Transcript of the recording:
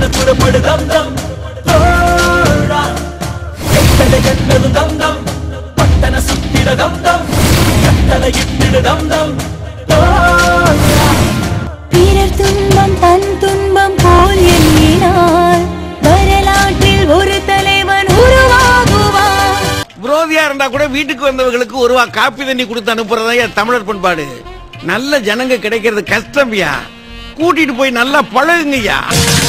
கட்டண புறப்படு தம் தம் தோழா கட்டளை கட்டது தம் தம் பட்டண சுத்திட தம் தம் கட்டளை இட்டிடு தம் தம் தோழா பிறர் துன்பம் தன் துன்பம் போல் எண்ணினார் வரலாற்றில் ஒரு தலைவன் உருவாகுவார் விரோதியா இருந்தா கூட வீட்டுக்கு வந்தவங்களுக்கு ஒருவா காப்பி தண்ணி கொடுத்து அனுப்புறதா என் தமிழர் பண்பாடு நல்ல ஜனங்க கிடைக்கிறது கஷ்டம்யா கூட்டிட்டு போய் நல்லா பழகுங்கய்யா